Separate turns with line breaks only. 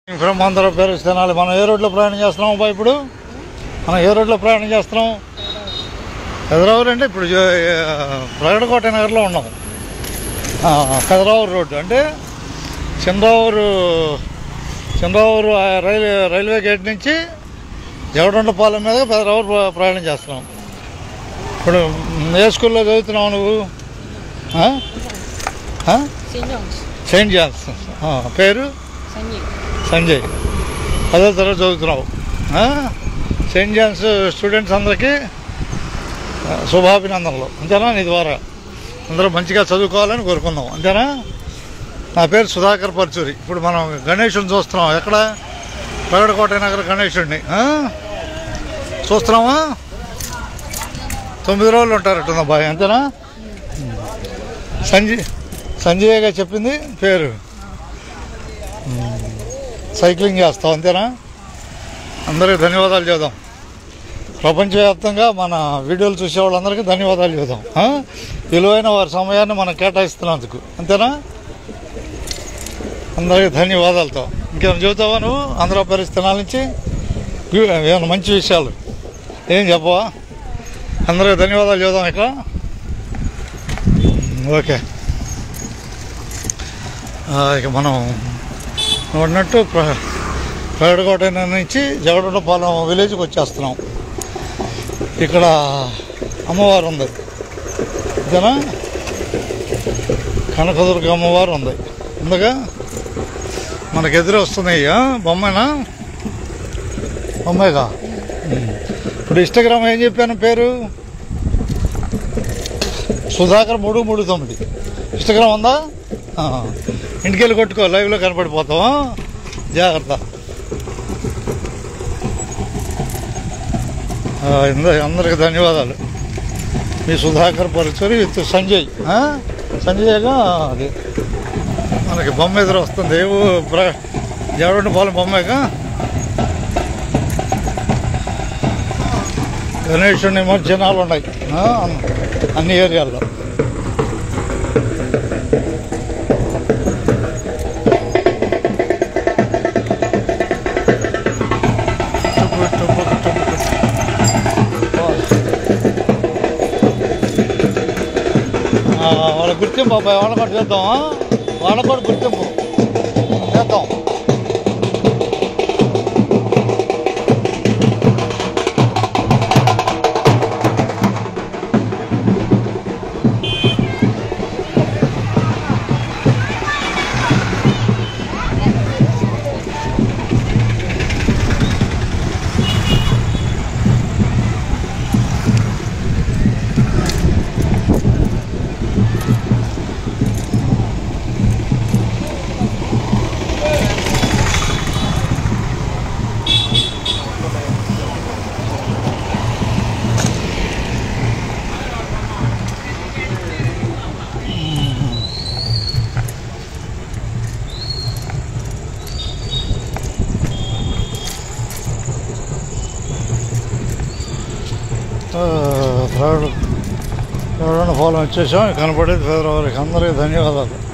From Andhra Pradesh Tenali మనం ఏ రోడ్లో ప్రయాణం చేస్తున్నాం అబ్బా ఇప్పుడు మనం ఏ రోడ్లో ప్రయాణం చేస్తున్నాం కదరావూరు అంటే ఇప్పుడు జో- ఆ, ప్రగడకోట నగర్లో ఉన్నాం ఆ, కదరావూరు రోడ్డు అంటే చంద్రావూరు చంద్రావూరు ఆ రైల్వే రైల్వే గేట్ నుంచి జవడండపాలెం మీద పెదరావూరు ప్ర- ప్రయాణం చేస్తున్నాం ఇప్పుడు ఏ స్కూల్లో చదువుతున్నావు నువ్వు ఆ? ఆ?
సెయింట్ జాన్స్
సెయింట్ జాన్స్ ఆ, పేరు
సంజయ్
సంజయ్ పదో తరగతి చదువుతున్నావు ఆ? సెయింట్ జాన్స్ స్టూడెంట్స్ అందరికీ ఆ, శుభాభినందనలు అంతేనా నీ ద్వారా అందరూ మంచిగా చదువుకోవాలని కోరుకుందాం అంతేనా నా పేరు సుధాకర్ పర్చూరి ఇప్పుడు మనం గణేషుని చూస్తున్నాం ఎక్కడ పగడకోట నగర గణేషుడిని ఆ? చూస్తున్నామా తొమ్మిది రోజులు ఉంటారట్టుందా బాయ్ అంతేనా సంజయ్ సంజయ్గా చెప్పింది పేరు సైక్లింగ్ చేస్తాం అంతేనా అందరికీ ధన్యవాదాలు చేద్దాం ప్రపంచవ్యాప్తంగా మన వీడియోలు చూసే వాళ్ళందరికీ ధన్యవాదాలు చేద్దాం ఆ? విలువైన వారి సమయాన్ని మనం కేటాయిస్తున్నందుకు అంతేనా అందరికీ ధన్యవాదాలతో ఇంకేమైనా చెబుతావా నువ్వు ఆంధ్రప్రదేశ్ తినాల నుంచి ఇవి- ఏమైనా మంచి విషయాలు ఏం చెప్పవా అందరికీ ధన్యవాదాలు చేద్దాం ఇక ఓకే ఆ, ఇక మనం ఉన్నట్టు ప్ర ప్రగడకోట నుంచి జగడపాలెం విలేజ్కి వచ్చేస్తున్నాం ఇక్కడ అమ్మవారు ఉంది ఇదేనా కనకదుర్గ అమ్మవారు ఉంది ఉందిగా మనకు ఎదురు వస్తున్నాయి ఆ? బొమ్మేనా బొమ్మేగా ఉమ్. ఇప్పుడు ఇన్స్టాగ్రామ్ ఏం చెప్పాను పేరు సుధాకర్ మూడు మూడు తొమ్మిది ఇన్స్టాగ్రామ్ ఉందా ఆ. ఇంటికి వెళ్ళి కొట్టుకో లైవ్లో కనపడిపోతావా జాగ్రత్త ఆ, ఇంద- అందరికి ధన్యవాదాలు మీ సుధాకర్ పరిచయం విత్ సంజయ్ ఆ? సంజయ్గా అది మనకి బొమ్మ ఎదురు వస్తుంది ఏవో ప్ర జవడండి పాలెం బొమ్మగా గణేషుడి నిమజ్జనాలు ఉన్నాయి ఆ? అన్ని ఏరియాల్లో టుపు టుపు టుపు ఆ, వాళ్ళ గుర్తింపు అబ్బాయి వాళ్ళ కూడా చేద్దాం ఆ? వాళ్ళ కూడా గుర్తింపు చేద్దాం థర్డ్ ఎవరైనా ఫాలో వచ్చేసాం కనపడేది ఫిబ్రవరికి అందరికీ ధన్యవాదాలు